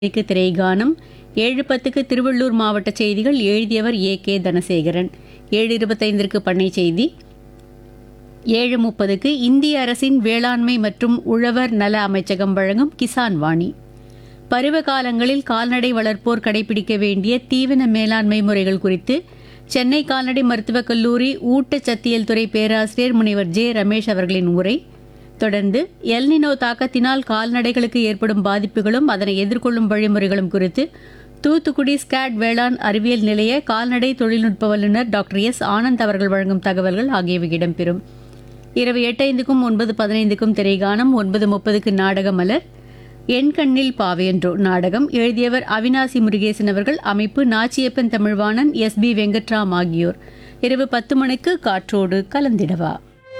மணிக்கு திரைகானம் ஏழு பத்துக்கு திருவள்ளூர் மாவட்ட செய்திகள் எழுதியவர் ஏ கே தனசேகரன் ஏழு இருபத்தைந்திற்கு பண்ணை செய்தி ஏழு முப்பதுக்கு இந்திய அரசின் வேளாண்மை மற்றும் உழவர் நல அமைச்சகம் வழங்கும் கிசான் வாணி பருவ காலங்களில் கால்நடை வளர்ப்போர் கடைபிடிக்க வேண்டிய தீவன மேலாண்மை முறைகள் குறித்து சென்னை கால்நடை மருத்துவக் கல்லூரி ஊட்டச்சத்தியல் துறை பேராசிரியர் முனைவர் ஜே ரமேஷ் அவர்களின் உரை தொடர்ந்து எல்னினோ தாக்கத்தினால் கால்நடைகளுக்கு ஏற்படும் பாதிப்புகளும் அதனை எதிர்கொள்ளும் வழிமுறைகளும் குறித்து தூத்துக்குடி ஸ்காட் வேளாண் அறிவியல் நிலைய கால்நடை தொழில்நுட்ப வல்லுநர் டாக்டர் எஸ் ஆனந்த் அவர்கள் வழங்கும் தகவல்கள் ஆகியவை இடம்பெறும் இரவு எட்டைந்துக்கும் ஒன்பது பதினைந்துக்கும் திரைகானம் ஒன்பது முப்பதுக்கு நாடக மலர் என் கண்ணில் பாவையன்றோ நாடகம் எழுதியவர் அவினாசி முருகேசன் அவர்கள் அமைப்பு நாச்சியப்பன் தமிழ்வாணன் எஸ் பி வெங்கட்ராம் ஆகியோர் இரவு பத்து மணிக்கு காற்றோடு கலந்திடவா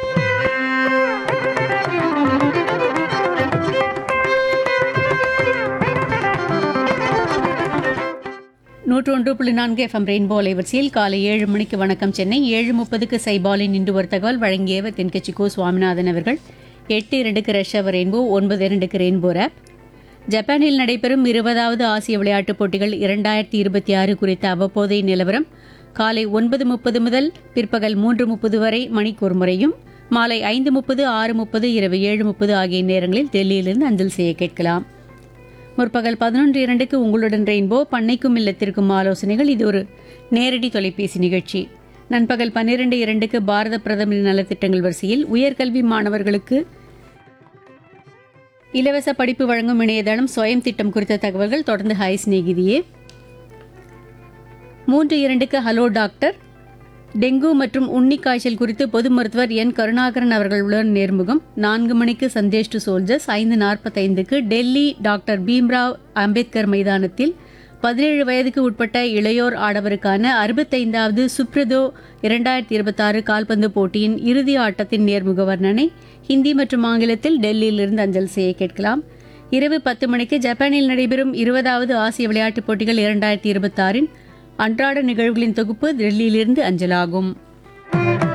நூற்றொன்று புள்ளி நான்கு எஃப்எம் ரெயின்போ அலைவரிசையில் காலை ஏழு மணிக்கு வணக்கம் சென்னை ஏழு முப்பதுக்கு சைபாலின் இன்று ஒரு தகவல் வழங்கியவர் தென்கட்சி கோ சுவாமிநாதன் அவர்கள் எட்டு இரண்டுக்கு ரஷ் அவர் ரெயின்போ ஒன்பது இரண்டுக்கு ரெயின்போ ரேப் ஜப்பானில் நடைபெறும் இருபதாவது ஆசிய விளையாட்டுப் போட்டிகள் இரண்டாயிரத்தி இருபத்தி ஆறு குறித்த அவ்வப்போதைய நிலவரம் காலை ஒன்பது முப்பது முதல் பிற்பகல் மூன்று முப்பது வரை மணிக்கு ஒரு முறையும் மாலை ஐந்து முப்பது ஆறு முப்பது இரவு ஏழு முப்பது ஆகிய நேரங்களில் டெல்லியிலிருந்து அஞ்சல் செய்ய கேட்கலாம் முற்பகல் பதினொன்று இரண்டுக்கு உங்களுடன் ரெயின்போ பண்ணைக்கும் இல்லத்திற்கும் ஆலோசனைகள் இது ஒரு நேரடி தொலைபேசி நிகழ்ச்சி நண்பகல் பன்னிரண்டு இரண்டுக்கு பாரத பிரதமரின் நலத்திட்டங்கள் வரிசையில் உயர்கல்வி மாணவர்களுக்கு இலவச படிப்பு வழங்கும் இணையதளம் சுயம் திட்டம் குறித்த தகவல்கள் தொடர்ந்து ஹாய் சிநேகிதியே மூன்று இரண்டுக்கு ஹலோ டாக்டர் டெங்கு மற்றும் உண்ணி காய்ச்சல் குறித்து பொது மருத்துவர் என் கருணாகரன் அவர்களுடன் நேர்முகம் நான்கு மணிக்கு சந்தேஷ் டு சோல்ஜர்ஸ் ஐந்து நாற்பத்தைந்துக்கு டெல்லி டாக்டர் பீம்ராவ் அம்பேத்கர் மைதானத்தில் பதினேழு வயதுக்கு உட்பட்ட இளையோர் ஆடவருக்கான அறுபத்தைந்தாவது சுப்ரதோ இரண்டாயிரத்தி இருபத்தாறு கால்பந்து போட்டியின் இறுதி ஆட்டத்தின் நேர்முக வர்ணனை ஹிந்தி மற்றும் ஆங்கிலத்தில் டெல்லியிலிருந்து அஞ்சல் செய்ய கேட்கலாம் இரவு பத்து மணிக்கு ஜப்பானில் நடைபெறும் இருபதாவது ஆசிய விளையாட்டுப் போட்டிகள் இரண்டாயிரத்தி இருபத்தாறின் அன்றாட நிகழ்வுகளின் தொகுப்பு டெல்லியிலிருந்து அஞ்சலாகும்